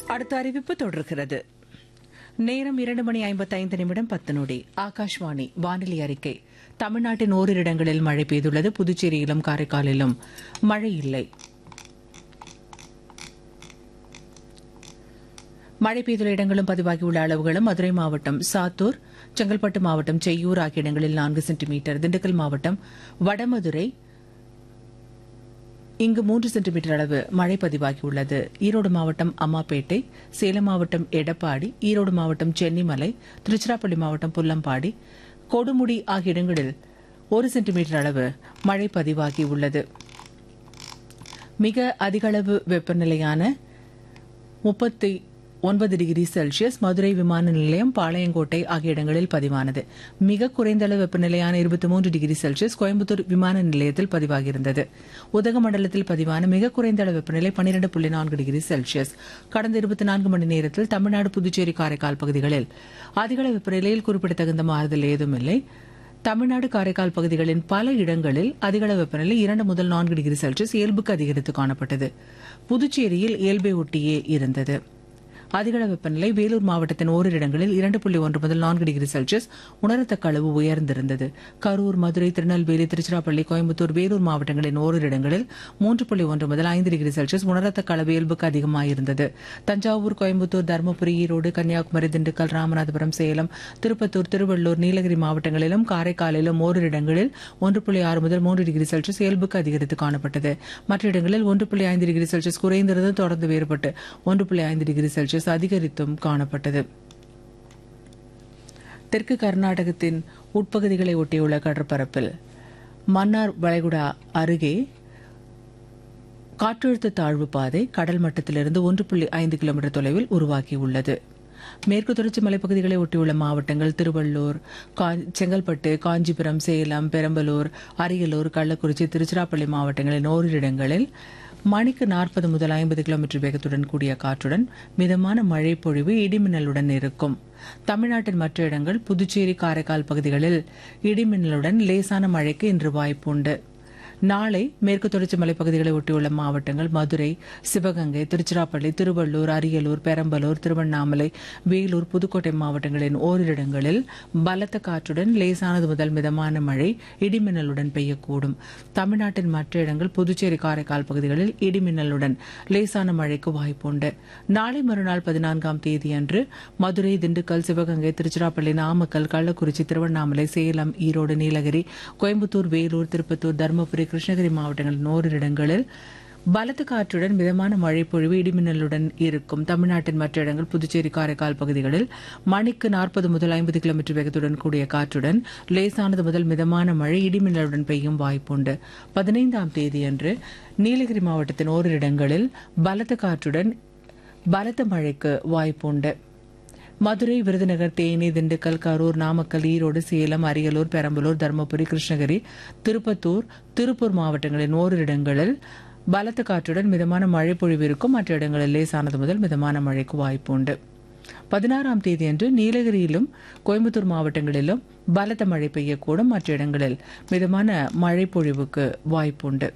அடுத்த அறிவிப்பு தொடர்கிறது நேரம் இரண்டு மணி ஐம்பத்தைந்து நிமிடம் பத்து நொடி ஆகாஷ்வாணி வானிலை அறிக்கை தமிழ்நாட்டின் ஓரிரு இடங்களில் மழை பெய்துள்ளது புதுச்சேரியிலும் காரைக்காலிலும் மழை இல்லை மழை பெய்துள்ள இடங்களும் பதிவாகியுள்ள அளவுகளும் மதுரை மாவட்டம் சாத்தூர் செங்கல்பட்டு மாவட்டம் செய்யூர் ஆகிய இடங்களில் நான்கு சென்டிமீட்டர் திண்டுக்கல் மாவட்டம் வடமதுரை இங்கு மூன்று சென்டிமீட்டர் அளவு மழை பதிவாகியுள்ளது ஈரோடு மாவட்டம் அம்மாப்பேட்டை சேலம் மாவட்டம் எடப்பாடி ஈரோடு மாவட்டம் சென்னிமலை திருச்சிராப்பள்ளி மாவட்டம் புல்லம்பாடி கொடுமுடி ஆகிய இடங்களில் ஒரு சென்டிமீட்டர் அளவு மழை பதிவாகியுள்ளது மிக அதிக அளவு வெப்பநிலையான முப்பத்தி ஒன்பது டிகிரி செல்சியஸ் மதுரை விமான நிலையம் பாளையங்கோட்டை ஆகிய இடங்களில் பதிவானது மிக குறைந்த அளவு வெப்பநிலையான இருபத்தி மூன்று டிகிரி செல்சியஸ் கோயம்புத்தூர் விமான நிலையத்தில் பதிவாகியிருந்தது உதகமண்டலத்தில் பதிவான மிக குறைந்த அளவு வெப்பநிலை பன்னிரண்டு புள்ளி நான்கு டிகிரி செல்சியஸ் கடந்த இருபத்தி நான்கு மணி நேரத்தில் தமிழ்நாடு புதுச்சேரி காரைக்கால் பகுதிகளில் அதிக அளவு வெப்பநிலையில் குறிப்பிடத்தகுந்த மாறுதல் ஏதுமில்லை தமிழ்நாடு காரைக்கால் பகுதிகளின் பல இடங்களில் அதிகள வெப்பநிலை இரண்டு முதல் நான்கு டிகிரி செல்சியஸ் இயல்புக்கு அதிகரித்து காணப்பட்டது புதுச்சேரியில் இயல்பை ஒட்டியே இருந்தது அதிகள வெப்பநிலை வேலூர் மாவட்டத்தின் ஓரிரு இடங்களில் இரண்டு புள்ளி ஒன்று முதல் நான்கு டிகிரி செல்சியஸ் உணரத்தக்க அளவு உயர்ந்திருந்தது கரூர் மதுரை திருநெல்வேலி திருச்சிராப்பள்ளி கோயம்புத்தூர் வேலூர் மாவட்டங்களின் ஓரிரு இடங்களில் மூன்று புள்ளி ஒன்று முதல் ஐந்து டிகிரி செல்சியஸ் உணரத்தக்க அளவு இயல்புக்கு அதிகமாயிருந்தது தஞ்சாவூர் கோயம்புத்தூர் தருமபுரி ஈரோடு கன்னியாகுமரி திண்டுக்கல் ராமநாதபுரம் சேலம் திருப்பத்தூர் திருவள்ளூர் நீலகிரி மாவட்டங்களிலும் காரைக்காலிலும் ஓரிரு இடங்களில் ஒன்று புள்ளி ஆறு முதல் மூன்று டிகிரி செல்சியஸ் இயல்புக்கு அதிகரித்து காணப்பட்டது மற்ற இடங்களில் ஒன்று புள்ளி ஐந்து டிகிரி செல்சியஸ் குறைந்திருந்து தொடர்ந்து வேறுபட்டு ஒன்று புள்ளி ஐந்து டிகிரி செல்சியஸ் அதிகரித்தும் காணப்பட்டது தெற்கு கர்நாடகத்தின் உட்பகுதிகளை ஒட்டியுள்ள கடற்பரப்பில் மன்னார் வளைகுடா அருகே காற்றழுத்த தாழ்வு பாதை கடல் மட்டத்திலிருந்து ஒன்று புள்ளி ஐந்து கிலோமீட்டர் தொலைவில் உருவாகியுள்ளது மேற்கு தொடர்ச்சி மலைப்பகுதிகளை ஒட்டியுள்ள மாவட்டங்கள் திருவள்ளூர் கா- செங்கல்பட்டு காஞ்சிபுரம் சேலம் பெரம்பலூர் அரியலூர் கள்ளக்குறிச்சி திருச்சிராப்பள்ளி மாவட்டங்களின் ஓரிரு இடங்களில் மணிக்கு நாற்பது முதல் ஐம்பது கிலோமீட்டர் வேகத்துடன் கூடிய காற்றுடன் மிதமான மழை பொழிவு இடிமின்னலுடன் இருக்கும் தமிழ்நாட்டின் மற்ற இடங்கள் புதுச்சேரி காரைக்கால் பகுதிகளில் இடிமின்னலுடன் லேசான மழைக்கு இன்று வாய்ப்புண்டு நாளை மேற்கு தொடர்ச்சி மலைப்பகுதிகளை ஒட்டியுள்ள மாவட்டங்கள் மதுரை சிவகங்கை திருச்சிராப்பள்ளி திருவள்ளூர் அரியலூர் பெரம்பலூர் திருவண்ணாமலை வேலூர் புதுக்கோட்டை மாவட்டங்களின் ஓரிரு இடங்களில் பலத்த காற்றுடன் லேசானது முதல் மிதமான மழை இடிமின்னலுடன் பெய்யக்கூடும் தமிழ்நாட்டின் மற்ற இடங்கள் புதுச்சேரி காரைக்கால் பகுதிகளில் இடிமின்னலுடன் லேசான மழைக்கு வாய்ப்புண்டு நாளை மறுநாள் பதினான்காம் தேதியன்று மதுரை திண்டுக்கல் சிவகங்கை திருச்சிராப்பள்ளி நாமக்கல் கள்ளக்குறிச்சி திருவண்ணாமலை சேலம் ஈரோடு நீலகிரி கோயம்புத்தூர் வேலூர் திருப்பத்தூர் தருமபுரி கிருஷ்ணகிரி மாவட்டங்களின் ஓரிரு இடங்களில் பலத்த காற்றுடன் மிதமான மழை பொழிவு இடிமின்னலுடன் இருக்கும் தமிழ்நாட்டின் மற்ற இடங்கள் புதுச்சேரி காரைக்கால் பகுதிகளில் மணிக்கு நாற்பது முதல் ஐம்பது கிலோமீட்டர் வேகத்துடன் கூடிய காற்றுடன் லேசானது முதல் மிதமான மழை இடிமின்னலுடன் பெய்யும் வாய்ப்புண்டு பதினைந்தாம் தேதியன்று நீலகிரி மாவட்டத்தின் ஓரிரு இடங்களில் பலத்த காற்றுடன் பலத்த மழைக்கு வாய்ப்புண்டு மதுரை விருதுநகர் தேனி திண்டுக்கல் கரூர் நாமக்கல் ஈரோடு சேலம் அரியலூர் பெரம்பலூர் தருமபுரி கிருஷ்ணகிரி திருப்பத்தூர் திருப்பூர் மாவட்டங்களின் ஓரிரு இடங்களில் பலத்த காற்றுடன் மிதமான மழை பொழிவு இருக்கும் மற்ற இடங்களில் லேசானது முதல் மிதமான மழைக்கு வாய்ப்பு உண்டு பதினாறாம் தேதியன்று நீலகிரியிலும் கோயம்புத்தூர் மாவட்டங்களிலும் பலத்த மழை பெய்யக்கூடும் மற்ற இடங்களில் மிதமான மழை பொழிவுக்கு வாய்ப்புண்டு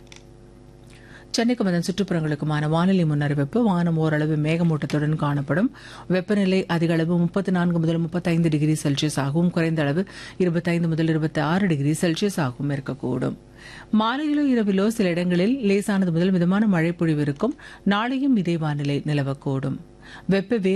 சென்னைக்கு அதன் சுற்றுப்புறங்களுக்குமான வானிலை முன்னறிவிப்பு வானம் ஓரளவு மேகமூட்டத்துடன் காணப்படும் வெப்பநிலை அதிக அளவு முப்பத்தி நான்கு முதல் முப்பத்தைந்து டிகிரி செல்சியஸ் ஆகவும் குறைந்த அளவு இருபத்தைந்து முதல் இருபத்தி ஆறு டிகிரி செல்சியஸ் ஆகவும் இருக்கக்கூடும் மாலையிலோ இரவிலோ சில இடங்களில் லேசானது முதல் மிதமான மழை பொழிவு இருக்கும் நாளையும் இதே வானிலை நிலவக்கூடும் வெப்ப வே